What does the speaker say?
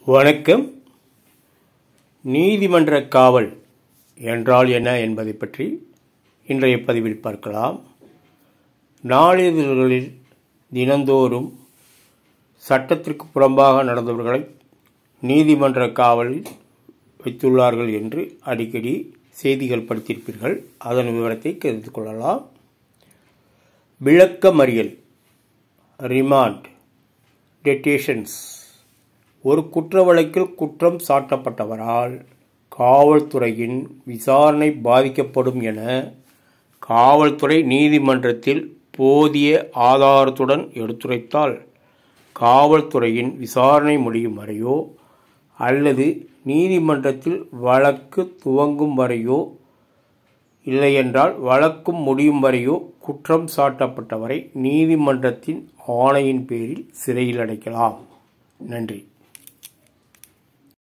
வணக்கம் நீதிமன்ற காவல் என்றால் என்ன என்பதை பற்றி இன்றைய பதிவில் பார்க்கலாம் நாளிதழ்களில் தினந்தோறும் சட்டத்திற்கு புறம்பாக நடந்தவர்களை நீதிமன்ற காவலில் வைத்துள்ளார்கள் என்று அடிக்கடி செய்திகள் படித்திருப்பீர்கள் அதன் விவரத்தை தெரிந்து கொள்ளலாம் விளக்க மறியல் ரிமாண்ட் டெட்டேஷன்ஸ் ஒரு குற்ற வழக்கில் குற்றம் சாட்டப்பட்டவரால் காவல்துறையின் விசாரணை பாதிக்கப்படும் என காவல்துறை நீதிமன்றத்தில் போதிய ஆதாரத்துடன் எடுத்துரைத்தால் காவல்துறையின் விசாரணை முடியும் வரையோ அல்லது நீதிமன்றத்தில் வழக்கு துவங்கும் வரையோ இல்லையென்றால் வழக்கும் முடியும் வரையோ குற்றம் சாட்டப்பட்டவரை நீதிமன்றத்தின் ஆணையின் பேரில் சிறையில் அடைக்கலாம் நன்றி